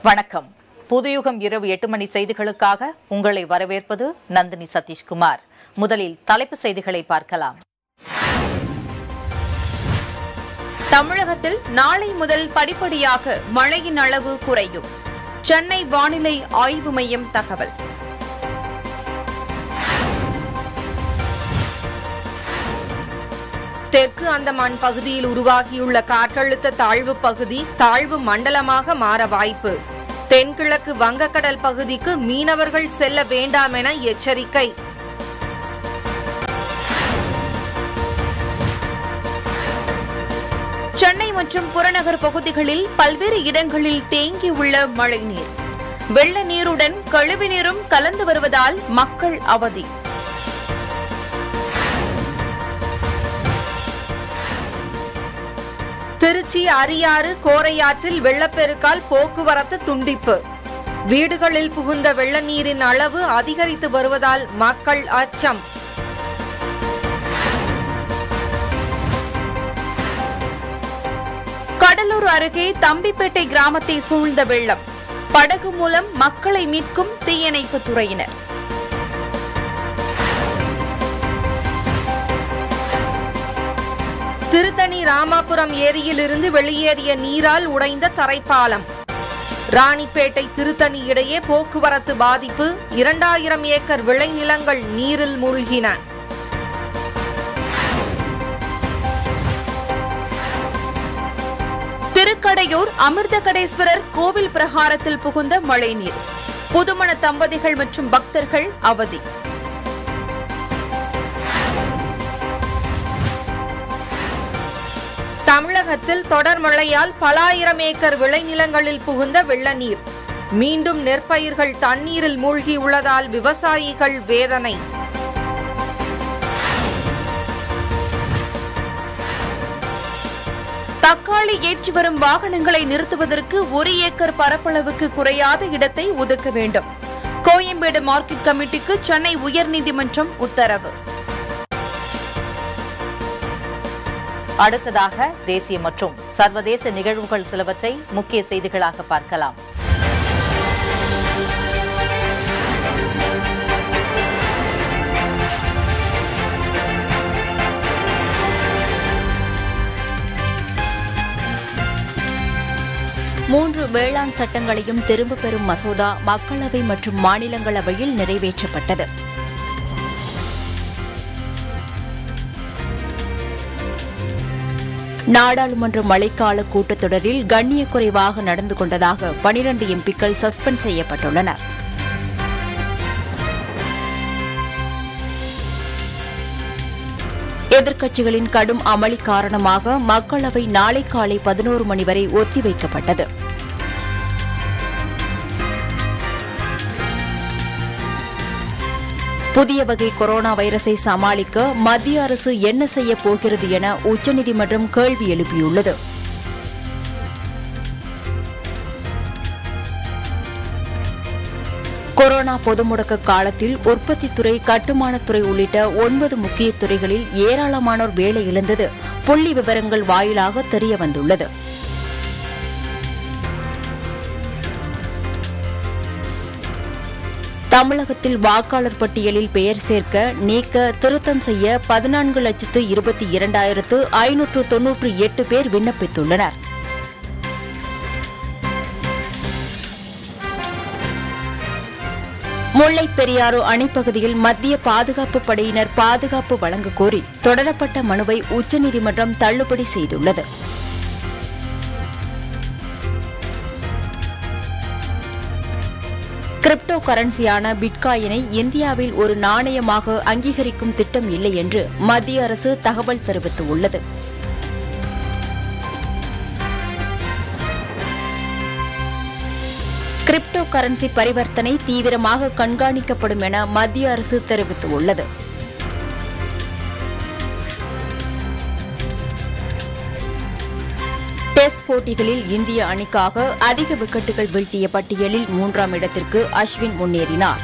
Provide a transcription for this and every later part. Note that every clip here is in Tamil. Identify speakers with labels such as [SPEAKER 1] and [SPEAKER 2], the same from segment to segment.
[SPEAKER 1] வணக்கம் புதுயுகம் இரவு எட்டு மணி செய்திகளுக்காக உங்களை வரவேற்பது நந்தினி சதீஷ்குமார் முதலில் தலைப்பு செய்திகளை பார்க்கலாம்
[SPEAKER 2] தமிழகத்தில் நாளை முதல் படிப்படியாக மழையின் அளவு குறையும் சென்னை வானிலை ஆய்வு மையம் தகவல் தெற்கு அந்தமான் பகுதியில் உருவாகியுள்ள காற்றழுத்த தாழ்வு பகுதி தாழ்வு மண்டலமாக மாற வாய்ப்பு தென்கிழக்கு வங்கக்கடல் பகுதிக்கு மீனவர்கள் செல்ல வேண்டாம் என எச்சரிக்கை சென்னை மற்றும் புறநகர் பகுதிகளில் பல்வேறு இடங்களில் தேங்கியுள்ள மழைநீர் வெள்ள நீருடன் கழிவு நீரும் கலந்து வருவதால் மக்கள் அவதி திருச்சி அரியாறு கோரையாற்றில் வெள்ளப்பெருக்கால் போக்குவரத்து துண்டிப்பு வீடுகளில் புகுந்த வெள்ள நீரின் அளவு அதிகரித்து வருவதால் மக்கள் அச்சம் கடலூர் அருகே தம்பிப்பேட்டை கிராமத்தை சூழ்ந்த வெள்ளம் படகு மூலம் மக்களை மீட்கும் தீயணைப்பு துறையினர் திருத்தணி ராமாபுரம் ஏரியிலிருந்து வெளியேறிய நீரால் உடைந்த தரைப்பாலம் ராணிப்பேட்டை திருத்தணி இடையே போக்குவரத்து பாதிப்பு இரண்டாயிரம் ஏக்கர் விளைநிலங்கள் நீரில் மூழ்கின திருக்கடையூர் அமிர்தகடேஸ்வரர் கோவில் பிரகாரத்தில் புகுந்த மழைநீர் புதுமண தம்பதிகள் மற்றும் பக்தர்கள் அவதி தமிழகத்தில் தொடர் மழையால் பல ஆயிரம் ஏக்கர் விளைநிலங்களில் புகுந்த வெள்ள நீர் மீண்டும் நெற்பயிர்கள் தண்ணீரில் மூழ்கியுள்ளதால் விவசாயிகள் வேதனை தக்காளி ஏற்றி வரும் வாகனங்களை நிறுத்துவதற்கு ஒரு ஏக்கர் பரப்பளவுக்கு குறையாத இடத்தை ஒதுக்க வேண்டும் கோயம்பேடு மார்க்கெட் கமிட்டிக்கு சென்னை உயர்நீதிமன்றம் உத்தரவு
[SPEAKER 1] அடுத்ததாக தேசிய மற்றும் சர்வதேச நிகழ்வுகள் சிலவற்றை முக்கிய செய்திகளாக பார்க்கலாம்
[SPEAKER 3] மூன்று வேளாண் சட்டங்களையும் திரும்பப் பெறும் மசோதா மக்களவை மற்றும் மாநிலங்களவையில் நிறைவேற்றப்பட்டது நாடாளுமன்ற மழைக்கால கூட்டத்தொடரில் கண்ணிய குறைவாக நடந்து கொண்டதாக பனிரண்டு எம்பிக்கள் சஸ்பெண்ட் செய்யப்பட்டுள்ளனர் எதிர்க்கட்சிகளின் கடும் அமளி காரணமாக மக்களவை நாளை காலை பதினோரு மணி வரை ஒத்திவைக்கப்பட்டது புதிய வகை கொரோனா வைரஸை சமாளிக்க மத்திய அரசு என்ன செய்ய போகிறது என உச்சநீதிமன்றம் கேள்வி எழுப்பியுள்ளது கொரோனா பொது முடக்க காலத்தில் உற்பத்தித்துறை கட்டுமானத்துறை உள்ளிட்ட ஒன்பது முக்கிய துறைகளில் ஏராளமானோர் வேலை இழந்தது புள்ளி விவரங்கள் வாயிலாக தெரியவந்துள்ளது தமிழகத்தில் வாக்காளர் பட்டியலில் பெயர் சேர்க்க நீக்க திருத்தம் செய்ய பதினான்கு லட்சத்து இருபத்தி இரண்டாயிரத்து ஐநூற்று தொன்னூற்று எட்டு பேர் விண்ணப்பித்துள்ளனர் முல்லைப் பெரியாறு அணைப்பகுதியில் மத்திய பாதுகாப்பு படையினர் பாதுகாப்பு வழங்க கோரி தொடரப்பட்ட மனுவை உச்சநீதிமன்றம் தள்ளுபடி செய்துள்ளது கிரிப்டோ கரன்சியான பிட்காயினை இந்தியாவில் ஒரு நாணயமாக அங்கீகரிக்கும் திட்டம் இல்லை என்று மத்திய அரசு தகவல் தெரிவித்துள்ளது கிரிப்டோ கரன்சி பரிவர்த்தனை தீவிரமாக கண்காணிக்கப்படும் என மத்திய அரசு தெரிவித்துள்ளது டெஸ்ட் போட்டிகளில் இந்திய அணிக்காக அதிக விக்கெட்டுகள் வீழ்த்திய பட்டியலில் மூன்றாம் இடத்திற்கு அஸ்வின் முன்னேறினார்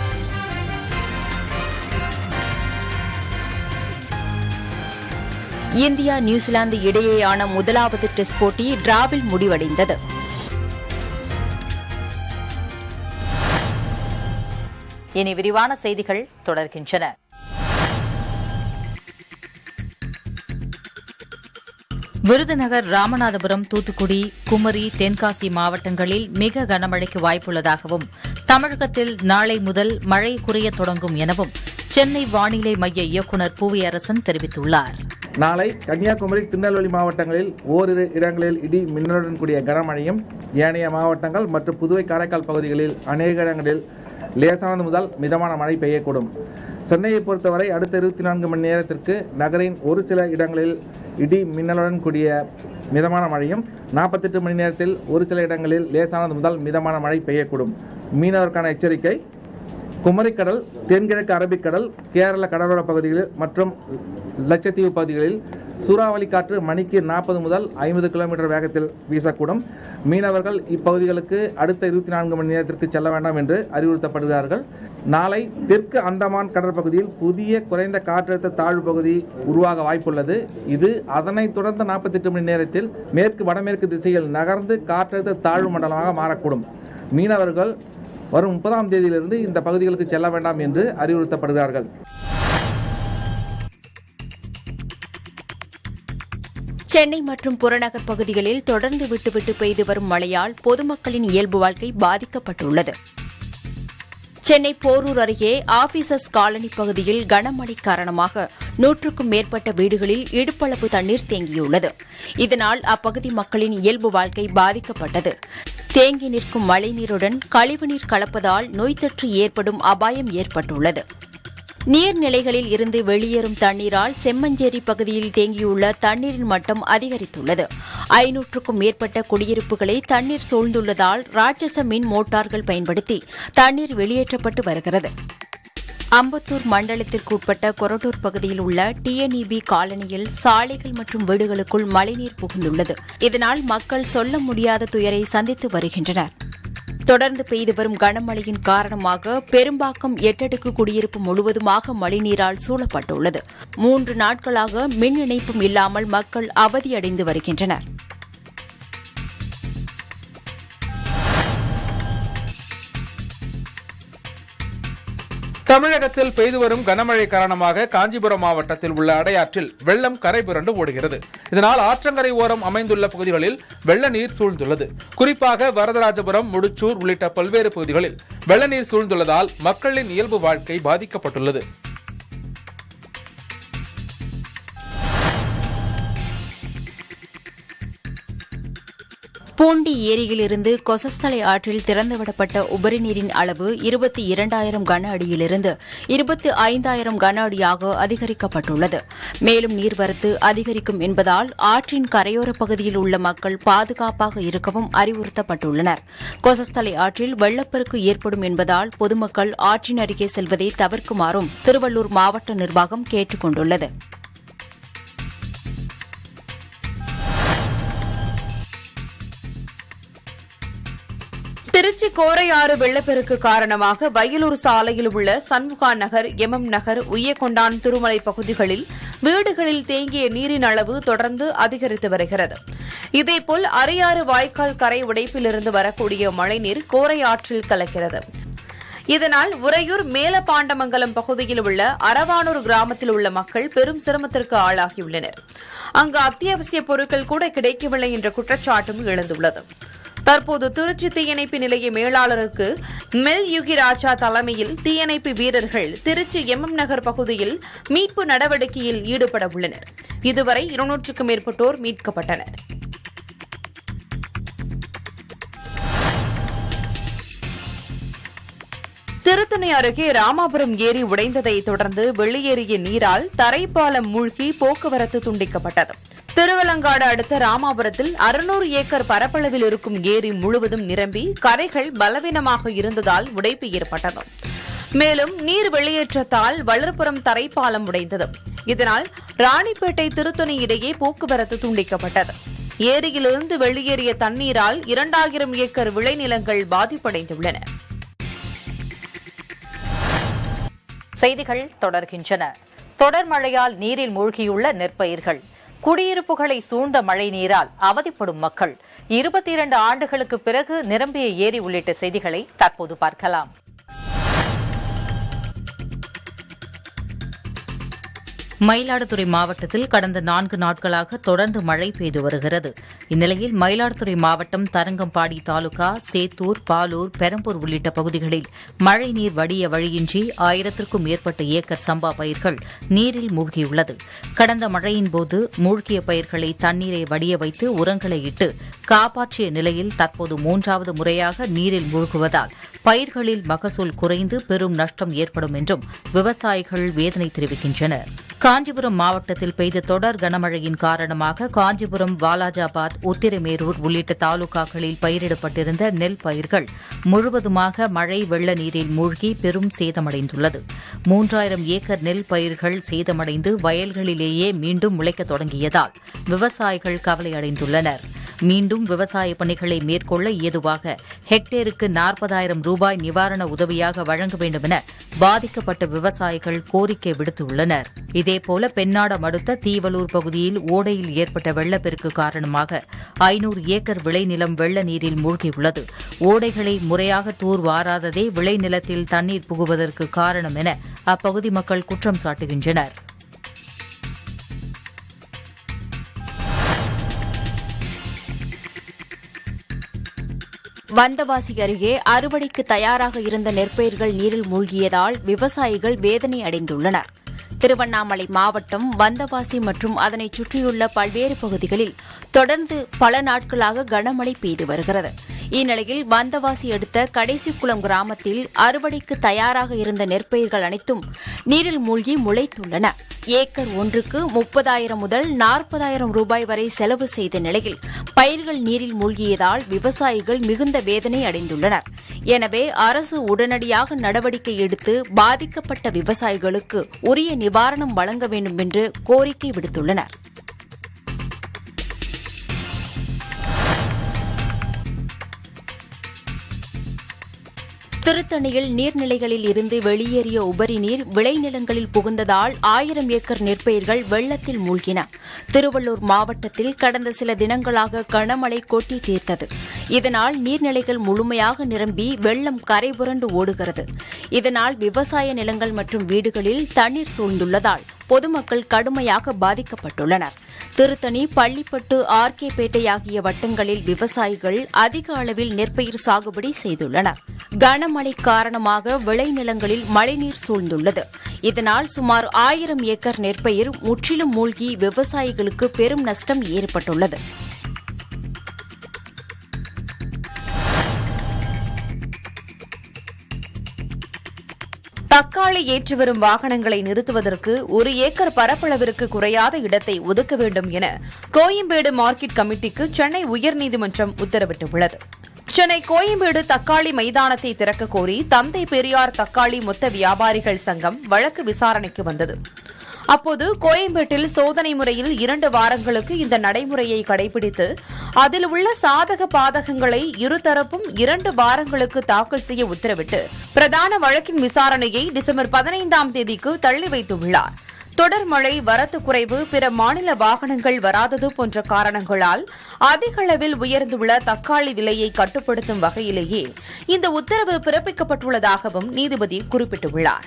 [SPEAKER 3] இந்தியா நியூசிலாந்து இடையேயான முதலாவது டெஸ்ட் போட்டி டிராவில் முடிவடைந்தது
[SPEAKER 1] இனி விரிவான செய்திகள் தொடர்கின்றன விருதுநகர் ராமநாதபுரம் தூத்துக்குடி குமரி தென்காசி மாவட்டங்களில் மிக கனமழைக்கு வாய்ப்புள்ளதாகவும் தமிழகத்தில் நாளை முதல் மழை குறையத் தொடங்கும் எனவும் சென்னை வானிலை மைய இயக்குநர் புவியரசன் தெரிவித்துள்ளார்
[SPEAKER 4] நாளை கன்னியாகுமரி திருநெல்வேலி மாவட்டங்களில் ஓரிரு இடங்களில் இடி மின்னலுடன் கூடிய கனமழையும் ஏனைய மாவட்டங்கள் மற்றும் புதுவை காரைக்கால் பகுதிகளில் அநேக இடங்களில் லேசானது முதல் மிதமான மழை பெய்யக்கூடும் சென்னையை பொறுத்தவரை அடுத்த இருபத்தி நான்கு மணி நேரத்திற்கு நகரின் ஒரு சில இடங்களில் இடி மின்னலுடன் கூடிய மிதமான மழையும் நாற்பத்தெட்டு மணி நேரத்தில் ஒரு சில இடங்களில் லேசானது முதல் மிதமான மழை பெய்யக்கூடும் மீனவருக்கான எச்சரிக்கை குமரிக்கடல் தென்கிழக்கு அரபிக்கடல் கேரள கடலோர பகுதிகளில் மற்றும் லட்சத்தீவு பகுதிகளில் சூறாவளி காற்று மணிக்கு நாற்பது முதல் ஐம்பது கிலோமீட்டர் வேகத்தில் வீசக்கூடும் மீனவர்கள் இப்பகுதிகளுக்கு அடுத்த இருபத்தி நான்கு மணி நேரத்திற்கு செல்ல வேண்டாம் என்று அறிவுறுத்தப்படுகிறார்கள் நாளை தெற்கு அந்தமான் கடற்பகுதியில் புதிய குறைந்த காற்றழுத்த தாழ்வு பகுதி உருவாக வாய்ப்புள்ளது இது அதனைத் தொடர்ந்த நாற்பத்தெட்டு மணி நேரத்தில் மேற்கு வடமேற்கு திசையில் நகர்ந்து காற்றழுத்த தாழ்வு மண்டலமாக மாறக்கூடும் மீனவர்கள் வரும் முப்பதாம் தேதியிலிருந்து இந்த பகுதிகளுக்கு செல்ல வேண்டாம் என்று அறிவுறுத்தப்படுகிறார்கள்
[SPEAKER 3] சென்னை மற்றும் புறநகர் பகுதிகளில் தொடர்ந்து விட்டுவிட்டு பெய்து வரும் மழையால் பொதுமக்களின் இயல்பு வாழ்க்கை பாதிக்கப்பட்டுள்ளது சென்னை போரூர் அருகே ஆபீசர்ஸ் காலனி பகுதியில் கனமழை காரணமாக நூற்றுக்கும் மேற்பட்ட வீடுகளில் இடுப்பளவு தண்ணீர் தேங்கியுள்ளது இதனால் அப்பகுதி மக்களின் இயல்பு வாழ்க்கை பாதிக்கப்பட்டது தேங்கி நிற்கும் மழைநீருடன் கழிவுநீர் கலப்பதால் நோய் தொற்று ஏற்படும் அபாயம் ஏற்பட்டுள்ளது நீர்நிலைகளில் இருந்து வெளியேறும் தண்ணீரால் செம்மஞ்சேரி பகுதியில் தேங்கியுள்ள தண்ணீரின் மட்டம் அதிகரித்துள்ளது ஐநூற்றுக்கும் மேற்பட்ட குடியிருப்புகளை தண்ணீர் சூழ்ந்துள்ளதால் ராட்சச மின் மோட்டார்கள் பயன்படுத்தி தண்ணீர் வெளியேற்றப்பட்டு வருகிறது அம்பத்தூர் மண்டலத்திற்குட்பட்ட கொரட்டூர் பகுதியில் உள்ள டிஎன்இபி காலனியில் சாலைகள் மற்றும் வீடுகளுக்குள் மழைநீர் புகுந்துள்ளது இதனால் மக்கள் சொல்ல முடியாத துயரை சந்தித்து வருகின்றனர் தொடர்ந்து பெய்து வரும் கனமழையின் காரணமாக பெரும்பாக்கம் எட்டடுக்கு குடியிருப்பு முழுவதுமாக மழைநீரால் சூழப்பட்டுள்ளது மூன்று நாட்களாக மின் இணைப்பும் இல்லாமல் மக்கள் அவதியடைந்து வருகின்றனர்
[SPEAKER 5] தமிழகத்தில் பெய்து வரும் கனமழை காரணமாக காஞ்சிபுரம் மாவட்டத்தில் உள்ள அடையாற்றில் வெள்ளம் கரை புரண்டு ஓடுகிறது இதனால் ஆற்றங்கரை ஓரம் அமைந்துள்ள பகுதிகளில் வெள்ள நீர் சூழ்ந்துள்ளது குறிப்பாக வரதராஜபுரம் முடிச்சூர் உள்ளிட்ட பல்வேறு பகுதிகளில் வெள்ள நீர் சூழ்ந்துள்ளதால் மக்களின் இயல்பு வாழ்க்கை பாதிக்கப்பட்டுள்ளது
[SPEAKER 3] பூண்டி ஏரியிலிருந்து கொசஸ்தலை ஆற்றில் திறந்துவிடப்பட்ட உபரி நீரின் அளவு இருபத்தி இரண்டாயிரம் கன அடியிலிருந்து இருபத்தி ஐந்தாயிரம் கன அடியாக அதிகரிக்கப்பட்டுள்ளது மேலும் நீர்வரத்து அதிகரிக்கும் என்பதால் ஆற்றின் கரையோர பகுதியில் உள்ள மக்கள் பாதுகாப்பாக இருக்கவும் அறிவுறுத்தப்பட்டுள்ளனர் கொசஸ்தலை ஆற்றில் வெள்ளப்பெருக்கு ஏற்படும் என்பதால் பொதுமக்கள் ஆற்றின் அருகே செல்வதை தவிர்க்குமாறும் திருவள்ளூர் மாவட்ட நிர்வாகம் கேட்டுக் கொண்டுள்ளது
[SPEAKER 2] திருச்சி கோரையாறு வெள்ளப்பெருக்கு காரணமாக வயலூர் சாலையில் உள்ள சண்முகா நகர் எம்எம் நகர் உய்யக்கொண்டான் திருமலை பகுதிகளில் வீடுகளில் தேங்கிய நீரின் அளவு தொடர்ந்து அதிகரித்து வருகிறது இதேபோல் அரையாறு வாய்க்கால் கரை உடைப்பிலிருந்து வரக்கூடிய மழைநீர் கோரையாற்றில் கலக்கிறது இதனால் உறையூர் மேலபாண்டமங்கலம் பகுதியில் உள்ள அரவானூர் கிராமத்தில் உள்ள மக்கள் பெரும் சிரமத்திற்கு ஆளாகியுள்ளனர் அங்கு அத்தியாவசிய பொருட்கள் கூட கிடைக்கவில்லை என்ற குற்றச்சாட்டும் எழுந்துள்ளது தற்போது திருச்சி தீயணைப்பு நிலைய மேலாளருக்கு மெல் யுகிராஜா தலைமையில் தீயணைப்பு வீரர்கள் திருச்சி எம்எம் நகர் பகுதியில் மீட்பு நடவடிக்கையில் ஈடுபட உள்ளனர் இதுவரை இருநூற்றுக்கும் மேற்பட்டோர் மீட்கப்பட்டனர் திருத்தணி அருகே ராமாபுரம் ஏரி உடைந்ததை தொடர்ந்து வெளியேறிய நீரால் தரைப்பாலம் மூழ்கி போக்குவரத்து துண்டிக்கப்பட்டது திருவலங்காடு அடுத்த ராமாபுரத்தில் அறுநூறு ஏக்கர் பரப்பளவில் இருக்கும் ஏரி முழுவதும் நிரம்பி கரைகள் பலவீனமாக இருந்ததால் உடைப்பு ஏற்பட்டது மேலும் நீர் வெளியேற்றத்தால் வளர்ப்புறம் தரைப்பாலம் உடைந்தது இதனால் ராணிப்பேட்டை திருத்தணி இடையே போக்குவரத்து துண்டிக்கப்பட்டது ஏரியிலிருந்து வெளியேறிய தண்ணீரால் இரண்டாயிரம் ஏக்கர் விளைநிலங்கள் பாதிப்படைந்துள்ளன
[SPEAKER 1] செய்திகள் தொடர்கின்றன தொடர் மழையால் நீரில் மூழ்கியுள்ள நெற்பயிர்கள் குடியிருப்புகளை சூழ்ந்த மழை நீரால் அவதிப்படும் மக்கள் இருபத்தி இரண்டு ஆண்டுகளுக்கு பிறகு நிரம்பிய ஏரி உள்ளிட்ட செய்திகளை தற்போது பார்க்கலாம் மயிலாடுதுறை மாவட்டத்தில் கடந்த நான்கு நாட்களாக தொடர்ந்து மழை பெய்து வருகிறது இந்நிலையில் மயிலாடுதுறை மாவட்டம் தரங்கம்பாடி தாலுகா சேத்தூர் பாலூர் பெரம்பூர் உள்ளிட்ட பகுதிகளில் மழைநீர் வடிய வழியின்றி ஆயிரத்திற்கும் மேற்பட்ட ஏக்கர் சம்பா பயிர்கள் நீரில் மூழ்கியுள்ளது கடந்த மழையின் போது மூழ்கிய பயிர்களை தண்ணீரை வடிய வைத்து உரங்களை இட்டு காப்பாற்றிய நிலையில் தற்போது மூன்றாவது முறையாக நீரில் மூழ்குவதால் பயிர்களில் மகசூல் குறைந்து பெரும் நஷ்டம் ஏற்படும் என்றும் விவசாயிகள் வேதனை தெரிவிக்கின்றனர் காஞ்சிபுரம் மாவட்டத்தில் பெய்த தொடர் கனமழையின் காரணமாக காஞ்சிபுரம் வாலாஜாபாத் உத்திரமேரூர் உள்ளிட்ட தாலுகாக்களில் பயிரிடப்பட்டிருந்த நெல் பயிர்கள் முழுவதுமாக மழை வெள்ள நீரில் மூழ்கி பெரும் சேதமடைந்துள்ளது மூன்றாயிரம் ஏக்கர் நெல் பயிர்கள் சேதமடைந்து வயல்களிலேயே மீண்டும் முளைக்கத் தொடங்கியதால் விவசாயிகள் கவலையடைந்துள்ளனர் மீண்டும் விவசாய பணிகளை மேற்கொள்ள ஏதுவாக ஹெக்டேருக்கு நாற்பதாயிரம் ரூபாய் நிவாரண உதவியாக வழங்க வேண்டும் என பாதிக்கப்பட்ட விவசாயிகள் கோரிக்கை விடுத்துள்ளனர் இதேபோல பெண்ணாடம் அடுத்த தீவலூர் பகுதியில் ஓடையில் ஏற்பட்ட வெள்ளப்பெருக்கு காரணமாக ஐநூறு ஏக்கர் விளைநிலம் வெள்ள நீரில் மூழ்கியுள்ளது ஓடைகளை முறையாக தூர் வாராததே விளைநிலத்தில் தண்ணீர் புகுவதற்கு காரணம் என அப்பகுதி மக்கள் குற்றம் சாட்டுகின்றனர்
[SPEAKER 3] வந்தவாசி அருகே அறுவடைக்கு தயாராக இருந்த நெற்பயிர்கள் நீரில் மூழ்கியதால் விவசாயிகள் வேதனை அடைந்துள்ளனர் திருவண்ணாமலை மாவட்டம் வந்தவாசி மற்றும் அதனைச் சுற்றியுள்ள பல்வேறு பகுதிகளில் தொடர்ந்து பல நாட்களாக கனமழை பெய்து வருகிறது இந்நிலையில் வந்தவாசி அடுத்த கடைசிக்குளம் கிராமத்தில் அறுவடைக்கு தயாராக இருந்த நெற்பயிர்கள் அனைத்தும் நீரில் மூழ்கி முளைத்துள்ளன ஏக்கர் ஒன்றுக்கு முப்பதாயிரம் முதல் நாற்பதாயிரம் ரூபாய் வரை செலவு செய்த நிலையில் பயிர்கள் நீரில் மூழ்கியதால் விவசாயிகள் மிகுந்த வேதனை அடைந்துள்ளனர் எனவே அரசு உடனடியாக நடவடிக்கை எடுத்து பாதிக்கப்பட்ட விவசாயிகளுக்கு உரிய நிவாரணம் வழங்க வேண்டும் என்று கோரிக்கை விடுத்துள்ளனர் திருத்தணியில் நீர்நிலைகளில் இருந்து வெளியேறிய உபரி நீர் விளைநிலங்களில் புகுந்ததால் ஆயிரம் ஏக்கர் நெற்பயிர்கள் வெள்ளத்தில் மூழ்கின திருவள்ளூர் மாவட்டத்தில் கடந்த சில தினங்களாக கனமழை கொட்டி தீர்த்தது இதனால் நீர்நிலைகள் முழுமையாக நிரம்பி வெள்ளம் கரைபுரண்டு ஓடுகிறது இதனால் விவசாய நிலங்கள் மற்றும் வீடுகளில் தண்ணீர் சூழ்ந்துள்ளதால் பொதுமக்கள் கடுமையாக பாதிக்கப்பட்டுள்ளனர் திருத்தணி பள்ளிப்பட்டு ஆர்கேபேட்டை ஆகிய வட்டங்களில் விவசாயிகள் அதிக அளவில் நெற்பயிர் சாகுபடி செய்துள்ளனர் கனமழை காரணமாக விளைநிலங்களில் மழைநீர் சூழ்ந்துள்ளது இதனால் சுமார் ஆயிரம் ஏக்கர் நெற்பயிர் முற்றிலும் மூழ்கி விவசாயிகளுக்கு பெரும் நஷ்டம் ஏற்பட்டுள்ளது
[SPEAKER 2] தக்காளி ஏற்றி வரும் வாகனங்களை நிறுத்துவதற்கு ஒரு ஏக்கர் பரப்பளவிற்கு குறையாத இடத்தை ஒதுக்க வேண்டும் என கோயம்பேடு மார்க்கெட் கமிட்டிக்கு சென்னை உயர்நீதிமன்றம் உத்தரவிட்டுள்ளது சென்னை கோயம்பேடு தக்காளி மைதானத்தை திறக்க கோரி தந்தை பெரியார் தக்காளி மொத்த வியாபாரிகள் சங்கம் வழக்கு விசாரணைக்கு வந்தது அப்போது கோயம்பேட்டில் சோதனை முறையில் இரண்டு வாரங்களுக்கு இந்த நடைமுறையை கடைபிடித்து அதில் உள்ள சாதக பாதகங்களை இருதரப்பும் இரண்டு வாரங்களுக்கு தாக்கல் செய்ய உத்தரவிட்டு பிரதான வழக்கின் விசாரணையை டிசம்பர் பதினைந்தாம் தேதிக்கு தள்ளி வைத்துள்ளார் தொடர் மழை வரத்து குறைவு பிற மாநில வாகனங்கள் வராதது போன்ற காரணங்களால் அதிக அளவில் உயர்ந்துள்ள தக்காளி விலையை கட்டுப்படுத்தும் வகையிலேயே இந்த உத்தரவு பிறப்பிக்கப்பட்டுள்ளதாகவும் நீதிபதி குறிப்பிட்டுள்ளார்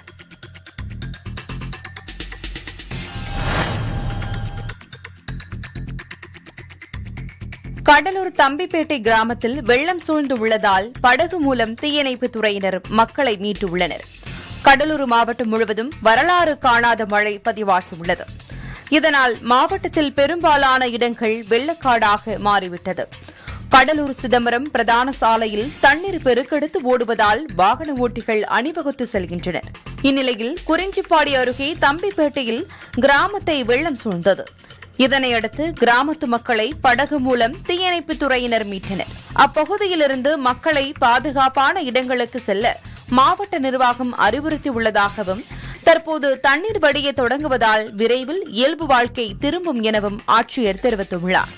[SPEAKER 2] கடலூர் தம்பிப்பேட்டை கிராமத்தில் வெள்ளம் சூழ்ந்து உள்ளதால் படகு மூலம் தீயணைப்புத் துறையினர் மக்களை மீட்டுள்ளனர் கடலூர் மாவட்டம் முழுவதும் வரலாறு காணாத மழை பதிவாகியுள்ளது இதனால் மாவட்டத்தில் பெரும்பாலான இடங்கள் வெள்ளக்காடாக மாறிவிட்டது கடலூர் சிதம்பரம் பிரதான சாலையில் தண்ணீர் பெருக்கெடுத்து ஓடுவதால் வாகன ஓட்டிகள் அணிவகுத்து செல்கின்றனர் இந்நிலையில் குறிஞ்சிப்பாடி அருகே தம்பிப்பேட்டையில் கிராமத்தை வெள்ளம் சூழ்ந்தது இதனையடுத்து கிராமத்து மக்களை படகு மூலம் தீயணைப்புத் துறையினர் மீட்டனர் அப்பகுதியிலிருந்து மக்களை பாதுகாப்பான இடங்களுக்கு செல்ல மாவட்ட நிர்வாகம் அறிவுறுத்தியுள்ளதாகவும் தற்போது தண்ணீர் வடிய தொடங்குவதால் விரைவில் இயல்பு வாழ்க்கை திரும்பும் எனவும் ஆட்சியர் தெரிவித்துள்ளார்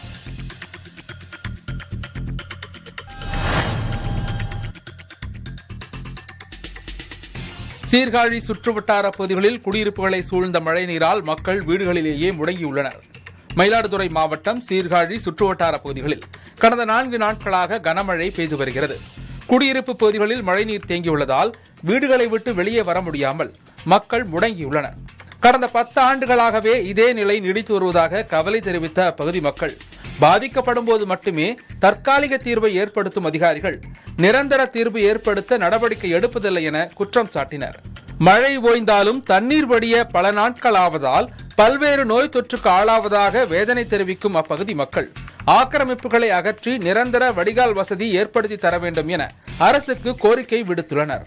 [SPEAKER 5] சீர்காழி சுற்றுவட்டார பகுதிகளில் குடியிருப்புகளை சூழ்ந்த மழைநீரால் மக்கள் வீடுகளிலேயே முடங்கியுள்ளனர் மயிலாடுதுறை மாவட்டம் சீர்காழி சுற்றுவட்டார பகுதிகளில் கடந்த நான்கு நாட்களாக கனமழை பெய்து வருகிறது குடியிருப்பு பகுதிகளில் மழைநீர் தேங்கியுள்ளதால் வீடுகளை விட்டு வெளியே வர முடியாமல் மக்கள் முடங்கியுள்ளனர் கடந்த பத்து ஆண்டுகளாகவே இதே நிலை நீடித்து வருவதாக கவலை தெரிவித்த அப்பகுதி மக்கள் பாதிக்கப்படும் போது மட்டுமே தற்காலிக தீர்வை ஏற்படுத்தும் அதிகாரிகள் நிரந்தர தீர்வு ஏற்படுத்த நடவடிக்கை எடுப்பதில்லை என குற்றம் சாட்டினர் மழை ஓய்ந்தாலும் தண்ணீர் வடிய பல நாட்கள் ஆவதால் பல்வேறு நோய் தொற்றுக்கு ஆளாவதாக வேதனை தெரிவிக்கும் அப்பகுதி மக்கள் ஆக்கிரமிப்புகளை அகற்றி நிரந்தர வடிகால் வசதி ஏற்படுத்தி தர வேண்டும் என அரசுக்கு கோரிக்கை விடுத்துள்ளனர்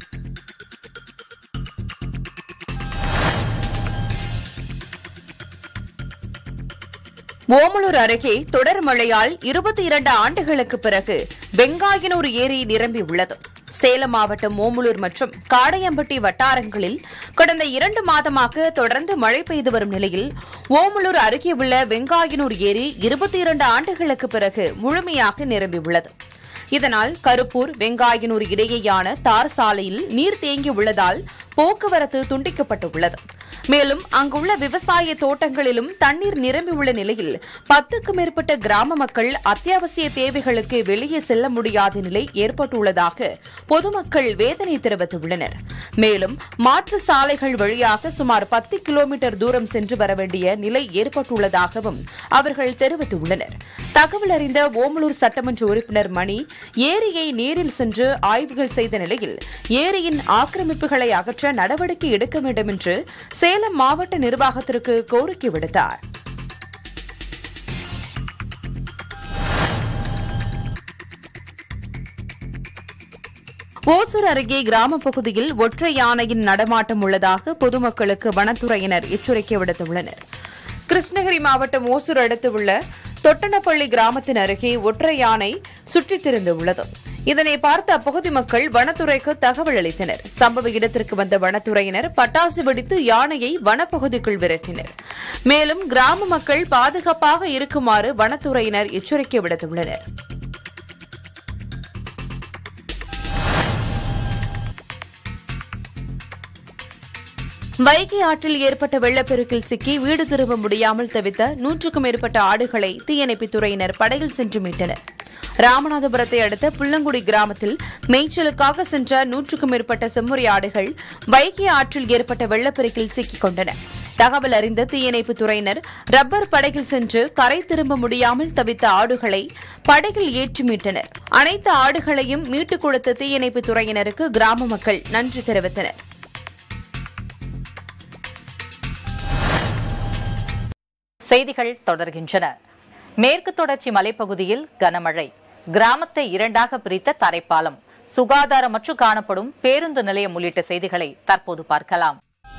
[SPEAKER 2] ஓமலூர் அருகே தொடர் மழையால் இருபத்தி இரண்டு ஆண்டுகளுக்கு பிறகு வெங்காயனூர் ஏரி நிரம்பியுள்ளது சேலம் மாவட்டம் ஓமலூர் மற்றும் காடையம்பட்டி வட்டாரங்களில் கடந்த இரண்டு மாதமாக தொடர்ந்து மழை பெய்து வரும் நிலையில் ஓமலூர் அருகே உள்ள வெங்காயனூர் ஏரி இருபத்தி இரண்டு ஆண்டுகளுக்கு பிறகு முழுமையாக நிரம்பியுள்ளது இதனால் கருப்பூர் வெங்காயனூர் இடையேயான தார் சாலையில் நீர் தேங்கியுள்ளதால் போக்குவரத்து துண்டிக்கப்பட்டுள்ளது மேலும் அங்குள்ள விவசாய தோட்டங்களிலும் தண்ணீர் நிரம்பியுள்ள நிலையில் பத்துக்கும் மேற்பட்ட கிராம மக்கள் அத்தியாவசிய தேவைகளுக்கு வெளியே செல்ல முடியாத நிலை ஏற்பட்டுள்ளதாக பொதுமக்கள் வேதனை தெரிவித்துள்ளனர் மேலும் மாற்று சாலைகள் வழியாக சுமார் பத்து கிலோமீட்டர் தூரம் சென்று வர வேண்டிய நிலை ஏற்பட்டுள்ளதாகவும் அவர்கள் தெரிவித்துள்ளனர் தகவல் அறிந்த ஓமலூர் சட்டமன்ற உறுப்பினர் மணி ஏரியை நேரில் சென்று ஆய்வுகள் செய்த நிலையில் ஏரியின் ஆக்கிரமிப்புகளை அகற்ற நடவடிக்கை எடுக்க வேண்டும் என்று சேலம் மாவட்ட நிர்வாகத்திற்கு கோரிக்கை விடுத்தார் ஓசூர் அருகே கிராம பகுதியில் ஒற்றை யானையின் நடமாட்டம் உள்ளதாக பொதுமக்களுக்கு வனத்துறையினர் எச்சரிக்கை விடுத்துள்ளனர் கிருஷ்ணகிரி மாவட்டம் ஓசூர் அடுத்து உள்ள தொட்டனப்பள்ளி கிராமத்தின் அருகே ஒற்றை யானை சுற்றித் திரிந்துள்ளது இதனை பார்த்த அப்பகுதி மக்கள் வனத்துறைக்கு தகவல் அளித்தனர் சம்பவ இடத்திற்கு வந்த வனத்துறையினர் பட்டாசு வெடித்து யானையை வனப்பகுதிக்குள் விரட்டினர் மேலும் கிராம மக்கள் பாதுகாப்பாக இருக்குமாறு வனத்துறையினர் எச்சரிக்கை விடுத்துள்ளனர் வைகை ஆற்றில் ஏற்பட்ட வெள்ளப்பெருக்கில் சிக்கி வீடு திரும்ப முடியாமல் தவித்த நூற்றுக்கும் மேற்பட்ட ஆடுகளை தீயணைப்புத் துறையினர் படகில் சென்று மீட்டனர் ராமநாதபுரத்தை அடுத்த புள்ளங்குடி கிராமத்தில் மேய்ச்சலுக்காக சென்ற நூற்றுக்கும் மேற்பட்ட செம்மறி ஆடுகள் வைகை ஆற்றில் ஏற்பட்ட வெள்ளப்பெருக்கில் சிக்கிக் கொண்டன தகவல் அறிந்த தீயணைப்புத் துறையினர் ரப்பர் படகில் சென்று கரை திரும்ப முடியாமல் தவித்த ஆடுகளை படகில் ஏற்றி மீட்டனர் அனைத்து ஆடுகளையும் மீட்டுக் கொடுத்த தீயணைப்புத் துறையினருக்கு கிராம மக்கள் நன்றி தெரிவித்தனர்
[SPEAKER 1] செய்திகள் தொடர்கின்றன மேற்கு தொடர்ச்சி மலைப்பகுதியில் கனமழை கிராமத்தை இரண்டாக பிரித்த தரைப்பாலம் சுகாதாரமற்று காணப்படும் பேருந்து நிலையம் உள்ளிட்ட செய்திகளை தற்போது பார்க்கலாம்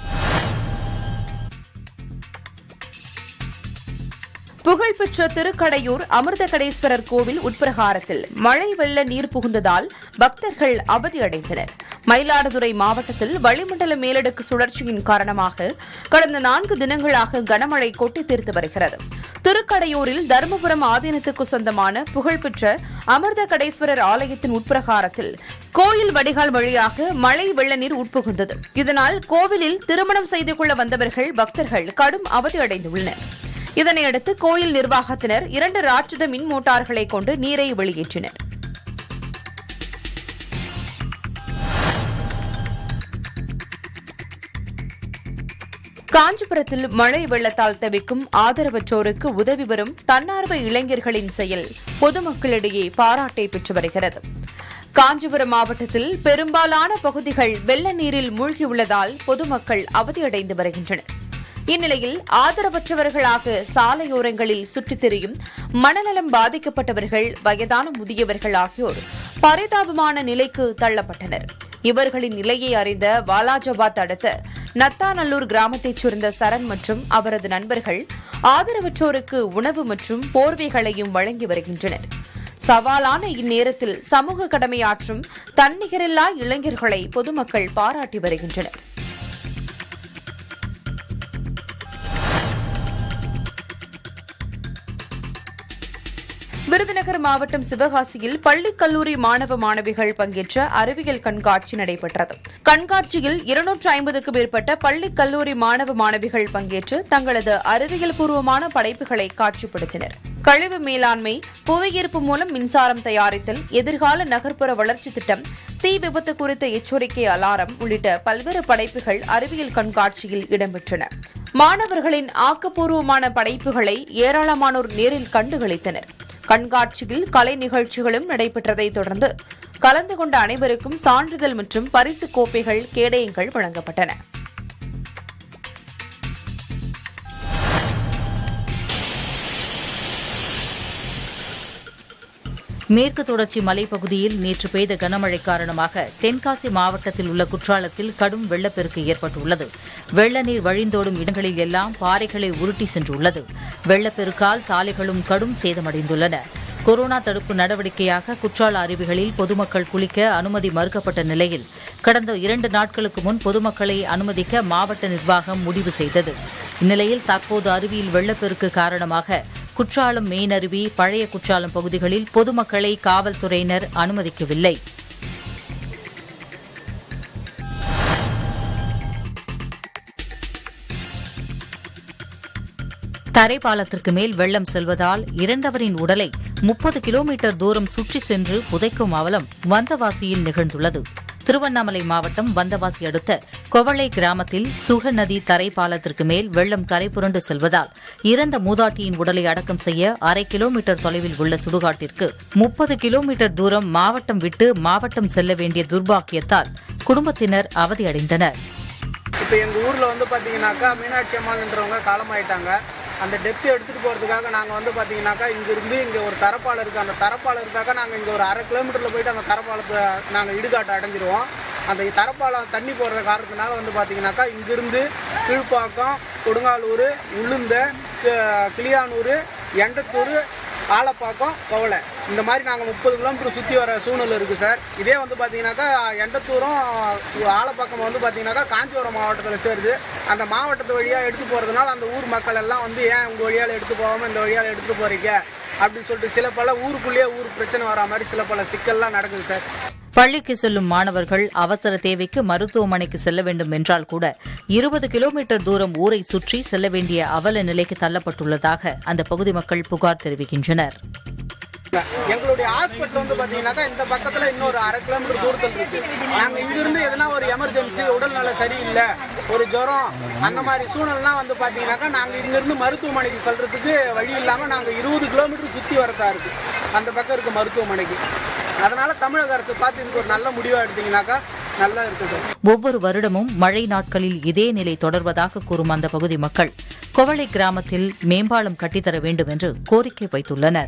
[SPEAKER 2] புகழ்பெற்ற திருக்கடையூர் அமிர்தகடேஸ்வரர் கோவில் உட்பிரகாரத்தில் மழை வெள்ள நீர் புகுந்ததால் பக்தர்கள் அவதியடைந்தனர் மயிலாடுதுறை மாவட்டத்தில் வளிமண்டல மேலடுக்கு சுழற்சியின் காரணமாக கடந்த நான்கு தினங்களாக கனமழை கொட்டி தீர்த்து வருகிறது திருக்கடையூரில் தருமபுரம் ஆதீனத்துக்கு சொந்தமான புகழ்பெற்ற அமிர்தகடேஸ்வரர் ஆலயத்தின் உட்பிரகாரத்தில் கோயில் வடிகால் வழியாக மழை வெள்ள நீர் உட்புகுந்தது இதனால் கோவிலில் திருமணம் செய்து கொள்ள வந்தவர்கள் பக்தர்கள் கடும் அவதியடைந்துள்ளனர் இதனையடுத்து கோயில் நிர்வாகத்தினர் இரண்டு ராட்சத மின் மோட்டார்களை கொண்டு நீரை வெளியேற்றினர் காஞ்சிபுரத்தில் மழை வெள்ளத்தால் தவிக்கும் ஆதரவற்றோருக்கு உதவி வரும் தன்னார்வ இளைஞர்களின் செயல் பொதுமக்களிடையே பாராட்டை பெற்று வருகிறது காஞ்சிபுரம் மாவட்டத்தில் பெரும்பாலான பகுதிகள் வெள்ள நீரில் மூழ்கியுள்ளதால் பொதுமக்கள் அவதியடைந்து வருகின்றனர் இந்நிலையில் ஆதரவற்றவர்களாக சாலையோரங்களில் சுற்றித் திரியும் மனநலம் பாதிக்கப்பட்டவர்கள் வயதான முதியவர்கள் ஆகியோர் பரிதாபமான நிலைக்கு தள்ளப்பட்டனர் இவர்களின் நிலையை அறிந்த வாலாஜாபாத் அடுத்த நத்தாநல்லூர் கிராமத்தைச் சேர்ந்த சரண் மற்றும் அவரது நண்பர்கள் ஆதரவற்றோருக்கு உணவு மற்றும் போர்வைகளையும் வழங்கி வருகின்றனர் சவாலான இந்நேரத்தில் சமூக கடமையாற்றும் தன்னிகரில்லா இளைஞர்களை பொதுமக்கள் பாராட்டி வருகின்றனர்
[SPEAKER 6] விருதுநகர் மாவட்டம் சிவகாசியில் பள்ளி கல்லூரி மாணவ மாணவிகள் பங்கேற்ற அறிவியல் கண்காட்சி நடைபெற்றது கண்காட்சியில் இருநூற்று ஐம்பதுக்கும் மேற்பட்ட பள்ளி கல்லூரி மாணவ மாணவிகள் பங்கேற்று தங்களது அறிவியல் பூர்வமான படைப்புகளை காட்சிப்படுத்தினர் கழிவு மேலாண்மை புவியீர்ப்பு மூலம் மின்சாரம் தயாரித்தல் எதிர்கால நகர்ப்புற வளர்ச்சி திட்டம் தீ விபத்து குறித்த எச்சரிக்கை அலாரம் உள்ளிட்ட பல்வேறு படைப்புகள் அறிவியல் கண்காட்சியில் இடம்பெற்றன மாணவர்களின் ஆக்கப்பூர்வமான படைப்புகளை ஏராளமானோர் நேரில் கண்டுகளித்தனர் கண்காட்சியில் கலை நிகழ்ச்சிகளும் நடைபெற்றதைத் தொடர்ந்து கலந்து கொண்ட அனைவருக்கும் சான்றிதழ் மற்றும் பரிசு கோப்பைகள் கேடயங்கள் வழங்கப்பட்டன
[SPEAKER 1] மேற்கு தொடர்ச்சி மலைப்பகுதியில் நேற்று பெய்த கனமழை காரணமாக தென்காசி மாவட்டத்தில் உள்ள குற்றாலத்தில் கடும் வெள்ளப்பெருக்கு ஏற்பட்டுள்ளது வெள்ள நீர் வழிந்தோடும் இடங்களில் எல்லாம் பாறைகளை உருட்டி சென்றுள்ளது வெள்ளப்பெருக்கால் சாலைகளும் கடும் சேதமடைந்துள்ளன கொரோனா தடுப்பு நடவடிக்கையாக குற்றால அருவிகளில் பொதுமக்கள் குளிக்க அனுமதி மறுக்கப்பட்ட நிலையில் கடந்த இரண்டு நாட்களுக்கு முன் பொதுமக்களை அனுமதிக்க மாவட்ட நிர்வாகம் முடிவு செய்தது இந்நிலையில் தற்போது அருவியில் வெள்ளப்பெருக்கு காரணமாக குற்றாலம் மெயினருவி பழைய குற்றாலம் பகுதிகளில் பொதுமக்களை காவல்துறையினர் அனுமதிக்கவில்லை தரைப்பாலத்திற்கு மேல் வெள்ளம் செல்வதால் இறந்தவரின் உடலை முப்பது கிலோமீட்டர் தூரம் சுற்றி சென்று புதைக்கும் அவலம் வந்தவாசியில் நிகழ்ந்துள்ளது திருவண்ணாமலை மாவட்டம் வந்தவாசி அடுத்த கொவளை கிராமத்தில் சுக நதி தரைப்பாலத்திற்கு மேல் வெள்ளம் கரை புரண்டு செல்வதால் இறந்த மூதாட்டியின் உடலை அடக்கம் செய்ய அரை கிலோமீட்டர் தொலைவில் உள்ள சுடுகாட்டிற்கு முப்பது கிலோமீட்டர் தூரம் மாவட்டம் விட்டு மாவட்டம் செல்ல வேண்டிய துர்பாக்கியத்தால் குடும்பத்தினர் அவதியடைந்தனர்
[SPEAKER 7] இப்போ எங்கள் ஊரில் வந்து பார்த்தீங்கன்னாக்கா மீனாட்சி அம்மாள்ன்றவங்க காலமாயிட்டாங்க அந்த டெப்த் எடுத்துகிட்டு போகிறதுக்காக நாங்கள் வந்து பார்த்தீங்கன்னாக்கா இங்கேருந்து இங்கே ஒரு தரப்பாலம் இருக்குது அந்த தரப்பாலத்துக்காக நாங்கள் இங்கே ஒரு அரை கிலோமீட்டரில் போயிட்டு அந்த தரப்பாலத்தை நாங்கள் இடுகாட்டை அடைஞ்சிருவோம் அந்த தரப்பாலம் தண்ணி போகிற காரணத்தினால வந்து பார்த்தீங்கன்னாக்கா இங்கிருந்து கீழ்ப்பாக்கம் கொடுங்காலூர் உளுந்த கி- கிளியானூர் எண்டத்தூர் ஆலப்பாக்கம் கோவலை இந்த மாதிரி நாங்கள் முப்பது கிலோமீட்டர் சுற்றி வர சூழ்நிலை இருக்குது சார் இதே வந்து பார்த்தீங்கன்னாக்கா எண்டத்தூரும் ஆலப்பாக்கம் வந்து பார்த்தீங்கன்னாக்கா காஞ்சிபுரம் மாவட்டத்தில் சேருது அந்த மாவட்டத்து வழியாக எடுத்து போகிறதுனால அந்த ஊர் மக்கள் எல்லாம் வந்து ஏன் உங்கள் வழியால் எடுத்து போகாமல் இந்த வழியால் எடுத்துகிட்டு போகிறீங்க அப்படின்னு சொல்லிட்டு சில பல ஊருக்குள்ளேயே ஊர் பிரச்சனை வரா மாதிரி சில பல சிக்கல்லாம் நடக்குது சார்
[SPEAKER 1] பள்ளிக்கு செல்லும் மாணவர்கள் அவசர தேவைக்கு மருத்துவமனைக்கு செல்ல வேண்டும் என்றால் கூட இருபது கிலோமீட்டர் தூரம் ஊரை சுற்றி செல்ல வேண்டிய அவல நிலைக்கு தள்ளப்பட்டுள்ளதாக அந்த பகுதி மக்கள் புகார் தெரிவிக்கின்றனர்
[SPEAKER 7] எங்களுடைய ஹாஸ்பிட்டல் வந்து பாத்தீங்கன்னாக்கா இந்த பக்கத்துல இன்னொரு அரை கிலோமீட்டர் தூரத்தில் இருக்கு நாங்க இங்கிருந்து எதனா ஒரு எமர்ஜென்சி உடல்நல சரியில்லை ஒரு ஜுரம் அந்த மாதிரி சூழ்நிலாம் வந்து பாத்தீங்கன்னாக்கா நாங்க இங்கிருந்து மருத்துவமனைக்கு செல்றதுக்கு வழி இல்லாம நாங்க இருபது கிலோமீட்டர் சுத்தி வரதா இருக்கு அந்த பக்கம் இருக்கு மருத்துவமனைக்கு அதனால தமிழக அரசு பார்த்து இதுக்கு ஒரு நல்ல முடிவா எடுத்தீங்கன்னாக்கா நல்லா இருக்குது சார்
[SPEAKER 1] ஒவ்வொரு வருடமும் மழை நாட்களில் இதே நிலை தொடர்வதாக கூறும் அந்த பகுதி மக்கள் கொவளை கிராமத்தில் மேம்பாலம் கட்டித்தர வேண்டும் என்று கோரிக்கை வைத்துள்ளனர்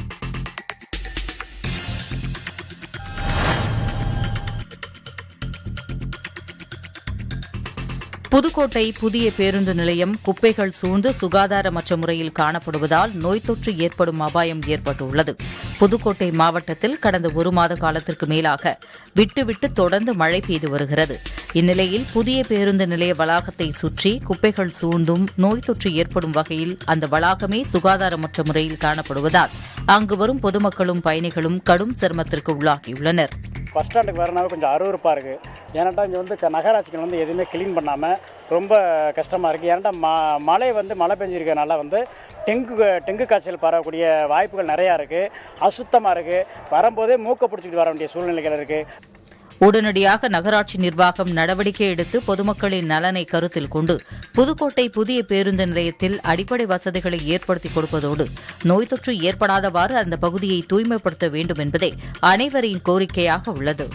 [SPEAKER 1] புதுக்கோட்டை புதிய பேருந்து நிலையம் குப்பைகள் சூழ்ந்து சுகாதாரமற்ற முறையில் காணப்படுவதால் நோய் தொற்று ஏற்படும் அபாயம் ஏற்பட்டுள்ளது புதுக்கோட்டை மாவட்டத்தில் கடந்த ஒரு மாத காலத்திற்கு மேலாக விட்டுவிட்டு தொடர்ந்து மழை பெய்து வருகிறது இந்நிலையில் புதிய பேருந்து நிலைய வளாகத்தை சுற்றி குப்பைகள் சூழ்ந்தும் நோய் தொற்று ஏற்படும் வகையில் அந்த வளாகமே சுகாதாரமற்ற முறையில் காணப்படுவதால் அங்கு வரும் பொதுமக்களும் பயணிகளும் கடும் சிரமத்திற்கு உள்ளாகியுள்ளனர்
[SPEAKER 8] பஸ் ஸ்டாண்டுக்கு வரனாவே கொஞ்சம் அருவருப்பாக இருக்குது ஏன்னாட்டா இங்கே வந்து க- நகராட்சிகள் வந்து எதுவுமே க்ளீன் பண்ணாமல் ரொம்ப கஷ்டமாக இருக்குது ஏன்னாட்டா ம மழை வந்து மழை பெஞ்சிருக்கனால வந்து டெங்கு டெங்கு காய்ச்சல் பரவக்கூடிய வாய்ப்புகள் நிறையா இருக்குது அசுத்தமாக இருக்குது வரும்போதே மூக்கை பிடிச்சிட்டு வர வேண்டிய சூழ்நிலைகள் இருக்குது
[SPEAKER 1] உடனடியாக நகராட்சி நிர்வாகம் நடவடிக்கை எடுத்து பொதுமக்களின் நலனை கருத்தில் கொண்டு புதுக்கோட்டை புதிய பேருந்து நிலையத்தில் அடிப்படை வசதிகளை ஏற்படுத்தி கொடுப்பதோடு நோய் தொற்று ஏற்படாதவாறு அந்த பகுதியை தூய்மைப்படுத்த வேண்டும் என்பதே அனைவரின் கோரிக்கையாக உள்ளது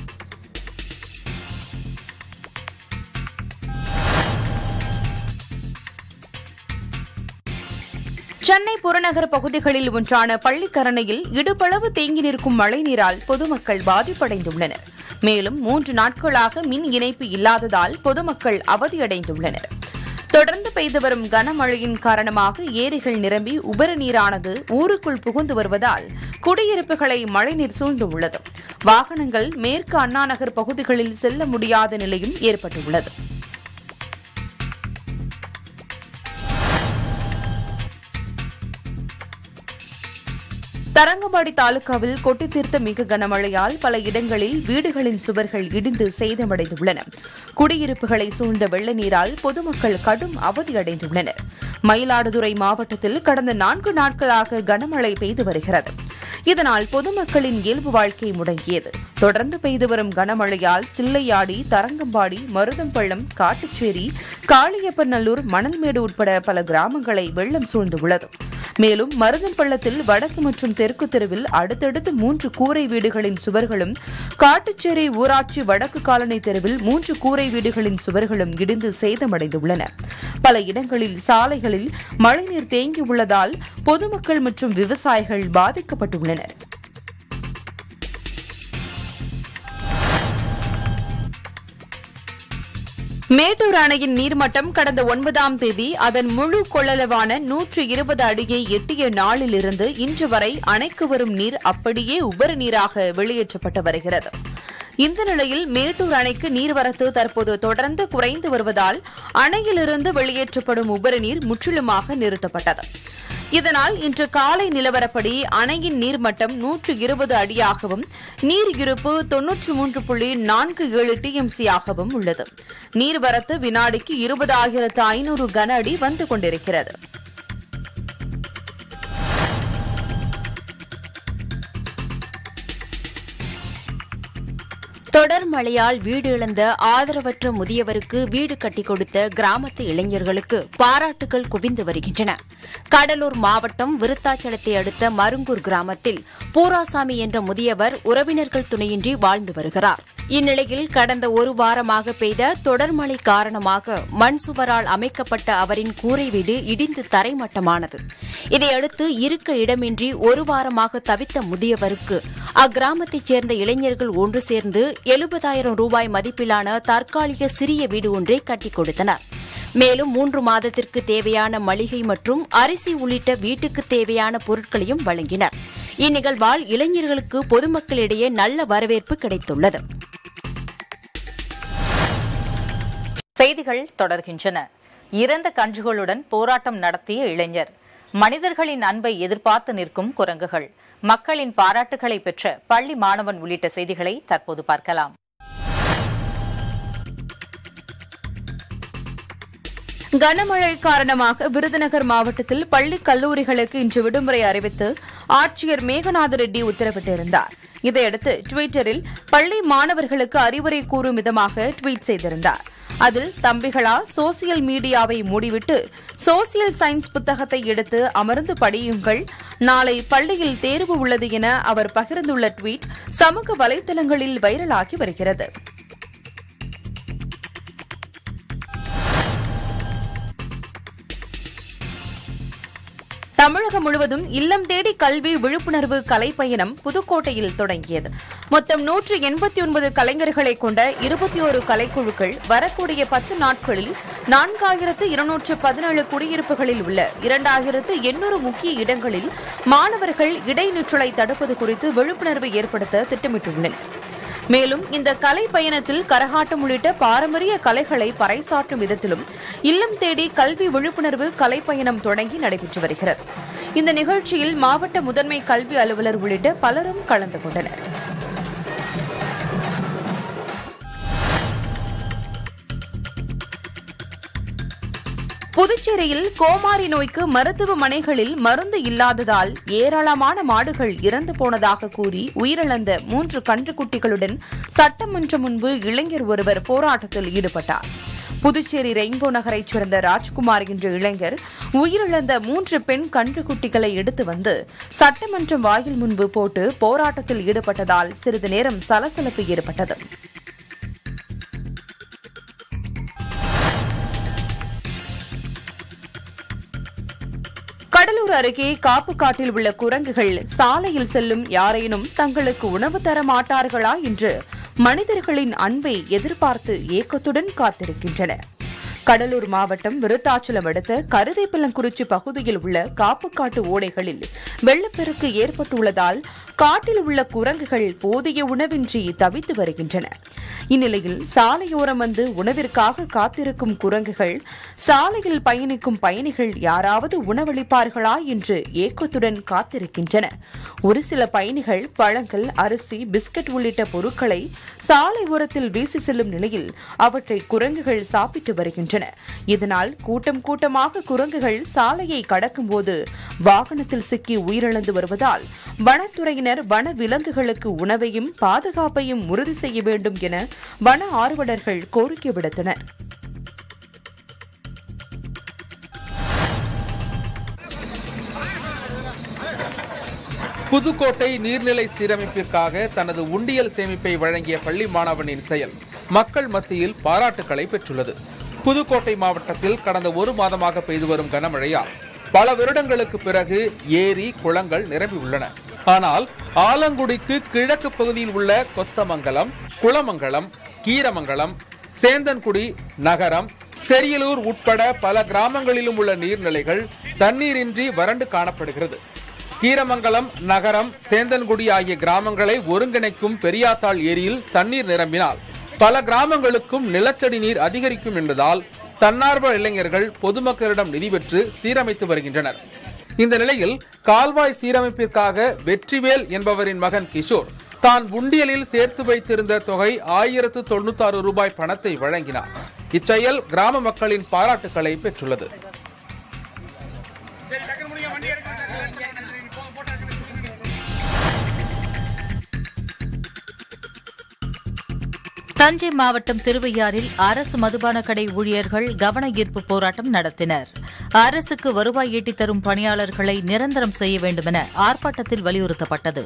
[SPEAKER 6] சென்னை புறநகர் பகுதிகளில் ஒன்றான பள்ளிக்கரணையில் இடுபளவு தேங்கி நிற்கும் மழைநீரால் பொதுமக்கள் பாதிப்படைந்துள்ளனர் மேலும் மூன்று நாட்களாக மின் இணைப்பு இல்லாததால் பொதுமக்கள் அவதியடைந்துள்ளனர் தொடர்ந்து பெய்து வரும் கனமழையின் காரணமாக ஏரிகள் நிரம்பி உபரி நீரானது ஊருக்குள் புகுந்து வருவதால் குடியிருப்புகளை மழைநீர் சூழ்ந்துள்ளது வாகனங்கள் மேற்கு அண்ணாநகர் பகுதிகளில் செல்ல முடியாத நிலையும் ஏற்பட்டுள்ளது தரங்கம்பாடி தாலுகாவில் கொட்டி தீர்த்த மிக கனமழையால் பல இடங்களில் வீடுகளின் சுவர்கள் இடிந்து சேதமடைந்துள்ளன குடியிருப்புகளை சூழ்ந்த வெள்ள நீரால் பொதுமக்கள் கடும் அவதியடைந்துள்ளனர் மயிலாடுதுறை மாவட்டத்தில் கடந்த நான்கு நாட்களாக கனமழை பெய்து வருகிறது இதனால் பொதுமக்களின் இயல்பு வாழ்க்கை முடங்கியது தொடர்ந்து பெய்து வரும் கனமழையால் தில்லையாடி தரங்கம்பாடி மருதம்பள்ளம் காட்டுச்சேரி காளியப்பநல்லூர் மணல்மேடு உட்பட பல கிராமங்களை வெள்ளம் சூழ்ந்துள்ளது மேலும் மருதம்பள்ளத்தில் வடக்கு மற்றும் தெற்கு தெருவில் அடுத்தடுத்து மூன்று கூரை வீடுகளின் சுவர்களும் காட்டுச்சேரி ஊராட்சி வடக்கு காலனி தெருவில் மூன்று கூரை வீடுகளின் சுவர்களும் இடிந்து சேதமடைந்துள்ளன பல இடங்களில் சாலைகளில் மழைநீர் தேங்கியுள்ளதால் பொதுமக்கள் மற்றும் விவசாயிகள் பாதிக்கப்பட்டுள்ளனர் மேட்டூர் அணையின் நீர்மட்டம் கடந்த ஒன்பதாம் தேதி அதன் முழு கொள்ளளவான நூற்று இருபது அடியை எட்டிய நாளிலிருந்து இன்று வரை அணைக்கு வரும் நீர் அப்படியே உபரி நீராக வெளியேற்றப்பட்டு வருகிறது இந்த நிலையில் மேட்டூர் அணைக்கு நீர்வரத்து தற்போது தொடர்ந்து குறைந்து வருவதால் அணையிலிருந்து வெளியேற்றப்படும் உபரி நீர் முற்றிலுமாக நிறுத்தப்பட்டது இதனால் இன்று காலை நிலவரப்படி அணையின் நீர்மட்டம் நூற்று இருபது அடியாகவும் நீர் இருப்பு தொன்னூற்று மூன்று புள்ளி நான்கு ஏழு டிஎம்சியாகவும் உள்ளது நீர்வரத்து வினாடிக்கு இருபதாயிரத்து ஐநூறு கன அடி வந்து கொண்டிருக்கிறது
[SPEAKER 3] தொடர் மழையால் வீடு இழந்த ஆதரவற்ற முதியவருக்கு வீடு கட்டிக் கொடுத்த கிராமத்து இளைஞர்களுக்கு பாராட்டுகள் குவிந்து வருகின்றன கடலூர் மாவட்டம் விருத்தாச்சலத்தை அடுத்த மருங்கூர் கிராமத்தில் பூராசாமி என்ற முதியவர் உறவினர்கள் துணையின்றி வாழ்ந்து வருகிறார் இந்நிலையில் கடந்த ஒரு வாரமாக பெய்த தொடர் மழை காரணமாக மண் சுவரால் அமைக்கப்பட்ட அவரின் கூரை வீடு இடிந்து தரைமட்டமானது இதையடுத்து இருக்க இடமின்றி ஒரு வாரமாக தவித்த முதியவருக்கு அக்கிராமத்தைச் சேர்ந்த இளைஞர்கள் ஒன்று சேர்ந்து எழுபதாயிரம் ரூபாய் மதிப்பிலான தற்காலிக சிறிய வீடு ஒன்றை கட்டிக் கொடுத்தனர் மேலும் மூன்று மாதத்திற்கு தேவையான மளிகை மற்றும் அரிசி உள்ளிட்ட வீட்டுக்கு தேவையான பொருட்களையும் வழங்கினர் இந்நிகழ்வால் இளைஞர்களுக்கு பொதுமக்களிடையே நல்ல வரவேற்பு கிடைத்துள்ளது
[SPEAKER 1] செய்திகள் தொடர்கின்றன இறந்த கன்றுகளுடன் போராட்டம் நடத்திய இளைஞர் மனிதர்களின் அன்பை எதிர்பார்த்து நிற்கும் குரங்குகள் மக்களின் பாராட்டுகளை பெற்ற பள்ளி மாணவன் உள்ளிட்ட செய்திகளை தற்போது பார்க்கலாம்
[SPEAKER 6] கனமழை காரணமாக விருதுநகர் மாவட்டத்தில் பள்ளி கல்லூரிகளுக்கு இன்று விடுமுறை அறிவித்து ஆட்சியர் மேகநாத ரெட்டி உத்தரவிட்டிருந்தார் இதையடுத்து டுவிட்டரில் பள்ளி மாணவர்களுக்கு அறிவுரை கூறும் விதமாக ட்வீட் செய்திருந்தார் அதில் தம்பிகளா சோசியல் மீடியாவை மூடிவிட்டு சோசியல் சயின்ஸ் புத்தகத்தை எடுத்து அமர்ந்து படியுங்கள் நாளை பள்ளியில் தேர்வு உள்ளது என அவர் பகிர்ந்துள்ள ட்வீட் சமூக வலைதளங்களில் வைரலாகி வருகிறது தமிழகம் முழுவதும் இல்லம் தேடி கல்வி விழிப்புணர்வு கலைப்பயணம் புதுக்கோட்டையில் தொடங்கியது மொத்தம் நூற்று எண்பத்தி ஒன்பது கலைஞர்களை கொண்ட இருபத்தி ஒரு கலைக்குழுக்கள் வரக்கூடிய பத்து நாட்களில் நான்காயிரத்து இருநூற்று பதினேழு குடியிருப்புகளில் உள்ள இரண்டாயிரத்து எண்ணூறு முக்கிய இடங்களில் மாணவர்கள் இடைநிற்றலை தடுப்பது குறித்து விழிப்புணர்வு ஏற்படுத்த திட்டமிட்டுள்ளனர் மேலும் இந்த கலை பயணத்தில் கரகாட்டம் உள்ளிட்ட பாரம்பரிய கலைகளை பறைசாற்றும் விதத்திலும் இல்லம் தேடி கல்வி விழிப்புணர்வு கலை பயணம் தொடங்கி நடைபெற்று வருகிறது இந்த நிகழ்ச்சியில் மாவட்ட முதன்மை கல்வி அலுவலர் உள்ளிட்ட பலரும் கலந்து கொண்டனர் புதுச்சேரியில் கோமாரி நோய்க்கு மருத்துவமனைகளில் மருந்து இல்லாததால் ஏராளமான மாடுகள் இறந்து போனதாக கூறி உயிரிழந்த மூன்று கன்றுக்குட்டிகளுடன் சட்டமன்றம் முன்பு இளைஞர் ஒருவர் போராட்டத்தில் ஈடுபட்டார் புதுச்சேரி ரெயின்போ நகரைச் சேர்ந்த ராஜ்குமார் என்ற இளைஞர் உயிரிழந்த மூன்று பெண் கன்றுக்குட்டிகளை எடுத்து வந்து சட்டமன்றம் வாயில் முன்பு போட்டு போராட்டத்தில் ஈடுபட்டதால் சிறிது நேரம் சலசலப்பு ஏற்பட்டது கடலூர் அருகே காப்புக்காட்டில் உள்ள குரங்குகள் சாலையில் செல்லும் யாரேனும் தங்களுக்கு உணவு தர மாட்டார்களா என்று மனிதர்களின் அன்பை எதிர்பார்த்து ஏக்கத்துடன் காத்திருக்கின்றன கடலூர் மாவட்டம் விருத்தாச்சலம் அடுத்த கருவேப்பிலங்குறிச்சி பகுதியில் உள்ள காப்புக்காட்டு ஓடைகளில் வெள்ளப்பெருக்கு ஏற்பட்டுள்ளதால் காட்டில் உள்ள குரங்குகள் போதிய உணவின்றி தவித்து வருகின்றன இந்நிலையில் சாலையோரம் வந்து உணவிற்காக காத்திருக்கும் குரங்குகள் சாலையில் பயணிக்கும் பயணிகள் யாராவது உணவளிப்பார்களா என்று ஏக்கத்துடன் காத்திருக்கின்றன ஒரு சில பயணிகள் பழங்கள் அரிசி பிஸ்கட் உள்ளிட்ட பொருட்களை சாலை ஓரத்தில் வீசி செல்லும் நிலையில் அவற்றை குரங்குகள் சாப்பிட்டு வருகின்றன இதனால் கூட்டம் கூட்டமாக குரங்குகள் சாலையை கடக்கும்போது வாகனத்தில் சிக்கி உயிரிழந்து வருவதால் வனத்துறையினர் வன விலங்குகளுக்கு உணவையும் பாதுகாப்பையும் உறுதி செய்ய வேண்டும் என வன ஆர்வலர்கள் கோரிக்கை விடுத்தனர்
[SPEAKER 5] புதுக்கோட்டை நீர்நிலை சீரமைப்பிற்காக தனது உண்டியல் சேமிப்பை வழங்கிய பள்ளி மாணவனின் செயல் மக்கள் மத்தியில் பாராட்டுக்களை பெற்றுள்ளது புதுக்கோட்டை மாவட்டத்தில் கடந்த ஒரு மாதமாக பெய்து வரும் கனமழையால் பல வருடங்களுக்கு பிறகு ஏரி குளங்கள் நிரம்பியுள்ளன ஆனால் ஆலங்குடிக்கு கிழக்கு பகுதியில் உள்ள கொத்தமங்கலம் குளமங்கலம் கீரமங்கலம் சேந்தன்குடி நகரம் செரியலூர் உட்பட பல கிராமங்களிலும் உள்ள நீர்நிலைகள் தண்ணீரின்றி வறண்டு காணப்படுகிறது கீரமங்கலம் நகரம் சேந்தன்குடி ஆகிய கிராமங்களை ஒருங்கிணைக்கும் பெரியாத்தாள் ஏரியில் தண்ணீர் நிரம்பினால் பல கிராமங்களுக்கும் நிலத்தடி நீர் அதிகரிக்கும் என்பதால் தன்னார்வ இளைஞர்கள் பொதுமக்களிடம் நிதி பெற்று சீரமைத்து வருகின்றனர் இந்த நிலையில் கால்வாய் சீரமைப்பிற்காக வெற்றிவேல் என்பவரின் மகன் கிஷோர் தான் உண்டியலில் சேர்த்து வைத்திருந்த தொகை ஆயிரத்து தொண்ணூத்தாறு ரூபாய் பணத்தை வழங்கினார் இச்செயல் கிராம மக்களின் பாராட்டுக்களை பெற்றுள்ளது
[SPEAKER 1] தஞ்சை மாவட்டம் திருவையாறில் அரசு மதுபான கடை ஊழியர்கள் கவன ஈர்ப்பு போராட்டம் நடத்தினர் அரசுக்கு வருவாய் ஈட்டித் தரும் பணியாளர்களை நிரந்தரம் செய்ய வேண்டுமென ஆர்ப்பாட்டத்தில் வலியுறுத்தப்பட்டது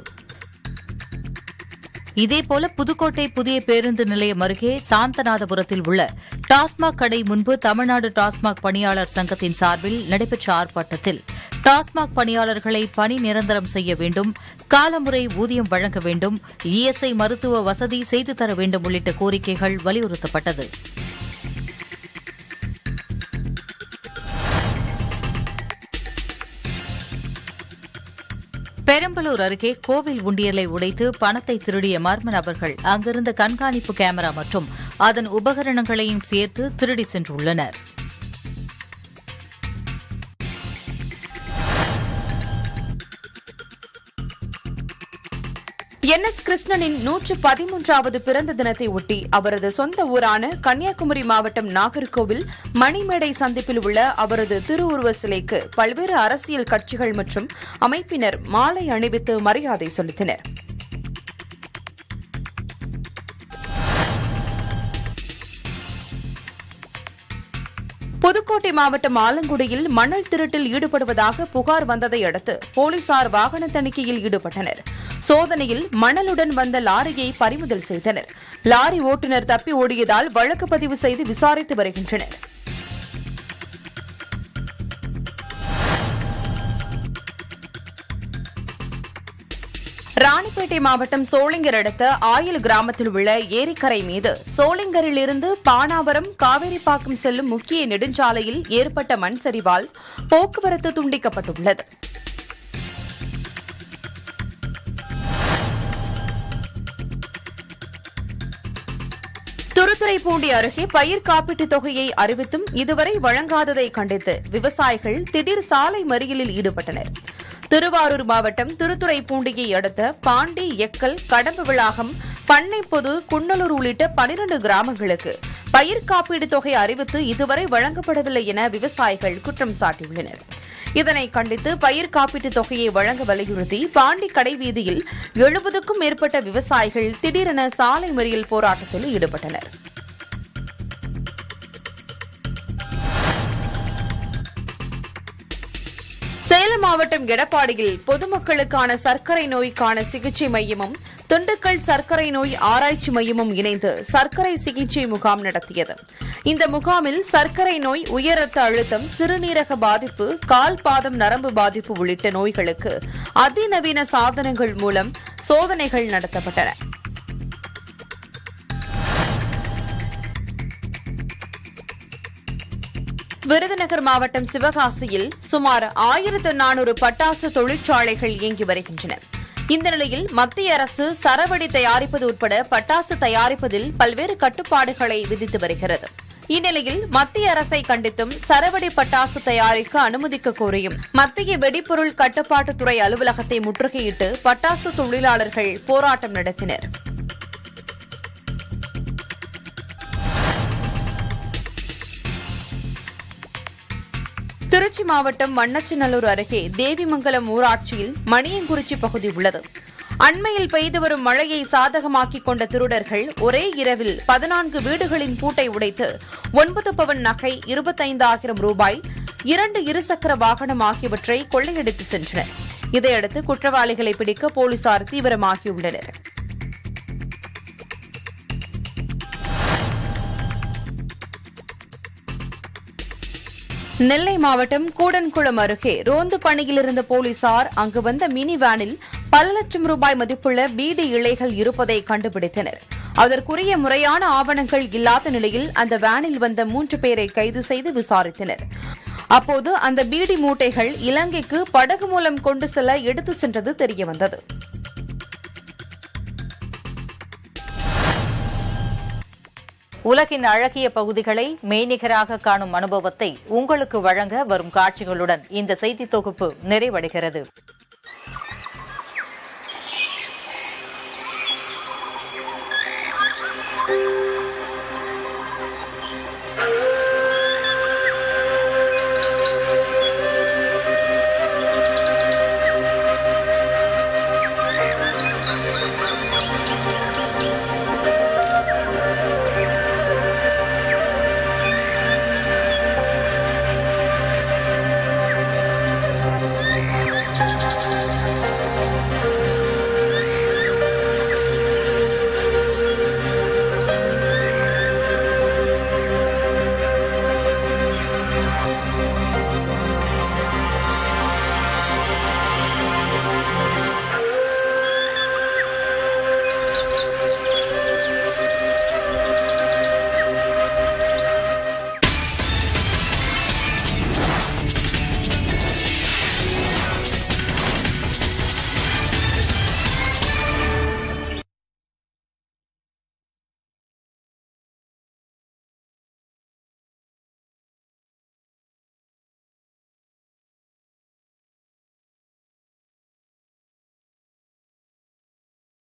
[SPEAKER 1] இதேபோல புதுக்கோட்டை புதிய பேருந்து நிலையம் அருகே சாந்தநாதபுரத்தில் உள்ள டாஸ்மாக் கடை முன்பு தமிழ்நாடு டாஸ்மாக் பணியாளர் சங்கத்தின் சார்பில் நடைபெற்ற ஆர்ப்பாட்டத்தில் டாஸ்மாக் பணியாளர்களை பணி நிரந்தரம் செய்ய வேண்டும் காலமுறை ஊதியம் வழங்க வேண்டும் இஎஸ்ஐ மருத்துவ வசதி செய்து தர வேண்டும் உள்ளிட்ட கோரிக்கைகள் வலியுறுத்தப்பட்டது பெரம்பலூர் அருகே கோவில் உண்டியலை உடைத்து பணத்தை திருடிய மர்ம நபர்கள் அங்கிருந்த கண்காணிப்பு கேமரா மற்றும் அதன் உபகரணங்களையும் சேர்த்து திருடி சென்றுள்ளனர்
[SPEAKER 6] என் எஸ் கிருஷ்ணனின் நூற்று பதிமூன்றாவது பிறந்த தினத்தை ஒட்டி அவரது சொந்த ஊரான கன்னியாகுமரி மாவட்டம் நாகர்கோவில் மணிமேடை சந்திப்பில் உள்ள அவரது திருவுருவ சிலைக்கு பல்வேறு அரசியல் கட்சிகள் மற்றும் அமைப்பினர் மாலை அணிவித்து மரியாதை செலுத்தினர் புதுக்கோட்டை மாவட்டம் ஆலங்குடியில் மணல் திருட்டில் ஈடுபடுவதாக புகார் வந்ததை அடுத்து போலீசார் வாகன தணிக்கையில் ஈடுபட்டனர் சோதனையில் மணலுடன் வந்த லாரியை பறிமுதல் செய்தனர் லாரி ஓட்டுநர் தப்பி ஓடியதால் வழக்கு பதிவு செய்து விசாரித்து வருகின்றனர் ராணிப்பேட்டை மாவட்டம் சோளிங்கர் அடுத்த ஆயில் கிராமத்தில் உள்ள ஏரிக்கரை மீது சோளிங்கரிலிருந்து பானாவரம் காவேரிப்பாக்கம் செல்லும் முக்கிய நெடுஞ்சாலையில் ஏற்பட்ட மண் சரிவால் போக்குவரத்து துண்டிக்கப்பட்டுள்ளது துருத்துறைப்பூண்டி அருகே பயிர் காப்பீட்டுத் தொகையை அறிவித்தும் இதுவரை வழங்காததை கண்டித்து விவசாயிகள் திடீர் சாலை மறியலில் ஈடுபட்டனர் திருவாரூர் மாவட்டம் திருத்துறைப்பூண்டியை அடுத்த பாண்டி எக்கல் கடம்பு விளாகம் பண்ணைப்பொது குன்னலூர் உள்ளிட்ட பனிரண்டு கிராமங்களுக்கு பயிர் காப்பீடு தொகை அறிவித்து இதுவரை வழங்கப்படவில்லை என விவசாயிகள் குற்றம் சாட்டியுள்ளனர் இதனை கண்டித்து பயிர் காப்பீட்டுத் தொகையை வழங்க வலியுறுத்தி பாண்டி கடை வீதியில் எழுபதுக்கும் மேற்பட்ட விவசாயிகள் திடீரென சாலை மறியல் போராட்டத்தில் ஈடுபட்டனர் சேலம் மாவட்டம் எடப்பாடியில் பொதுமக்களுக்கான சர்க்கரை நோய்க்கான சிகிச்சை மையமும் திண்டுக்கல் சர்க்கரை நோய் ஆராய்ச்சி மையமும் இணைந்து சர்க்கரை சிகிச்சை முகாம் நடத்தியது இந்த முகாமில் சர்க்கரை நோய் உயர் ரத்த அழுத்தம் சிறுநீரக பாதிப்பு கால் பாதம் நரம்பு பாதிப்பு உள்ளிட்ட நோய்களுக்கு அதிநவீன சாதனங்கள் மூலம் சோதனைகள் நடத்தப்பட்டன விருதுநகர் மாவட்டம் சிவகாசியில் சுமார் ஆயிரத்து நானூறு பட்டாசு தொழிற்சாலைகள் இயங்கி வருகின்றன இந்த நிலையில் மத்திய அரசு சரவெடி தயாரிப்பது உட்பட பட்டாசு தயாரிப்பதில் பல்வேறு கட்டுப்பாடுகளை விதித்து வருகிறது இந்நிலையில் மத்திய அரசை கண்டித்தும் சரவெடி பட்டாசு தயாரிக்க அனுமதிக்க கோரியும் மத்திய வெடிபொருள் கட்டுப்பாட்டுத்துறை அலுவலகத்தை முற்றுகையிட்டு பட்டாசு தொழிலாளர்கள் போராட்டம் நடத்தினர் திருச்சி மாவட்டம் மண்ணச்சநல்லூர் அருகே தேவிமங்கலம் ஊராட்சியில் மணியங்குறிச்சி பகுதி உள்ளது அண்மையில் பெய்து வரும் மழையை சாதகமாக்கிக் கொண்ட திருடர்கள் ஒரே இரவில் பதினான்கு வீடுகளின் பூட்டை உடைத்து ஒன்பது பவன் நகை இருபத்தைந்தாயிரம் ரூபாய் இரண்டு இருசக்கர வாகனம் ஆகியவற்றை கொள்ளையடித்து சென்றனர் இதையடுத்து குற்றவாளிகளை பிடிக்க போலீசார் தீவிரமாகியுள்ளனர் நெல்லை மாவட்டம் கூடன்குளம் அருகே ரோந்து பணியில் இருந்த போலீசார் அங்கு வந்த மினி வேனில் பல லட்சம் ரூபாய் மதிப்புள்ள பீடி இலைகள் இருப்பதை கண்டுபிடித்தனர் அதற்குரிய முறையான ஆவணங்கள் இல்லாத நிலையில் அந்த வேனில் வந்த மூன்று பேரை கைது செய்து விசாரித்தனர் அப்போது அந்த பீடி மூட்டைகள் இலங்கைக்கு படகு மூலம் கொண்டு செல்ல எடுத்து சென்றது தெரியவந்தது
[SPEAKER 1] உலகின் அழகிய பகுதிகளை மெய்நிகராக காணும் அனுபவத்தை உங்களுக்கு வழங்க வரும் காட்சிகளுடன் இந்த செய்தி தொகுப்பு நிறைவடைகிறது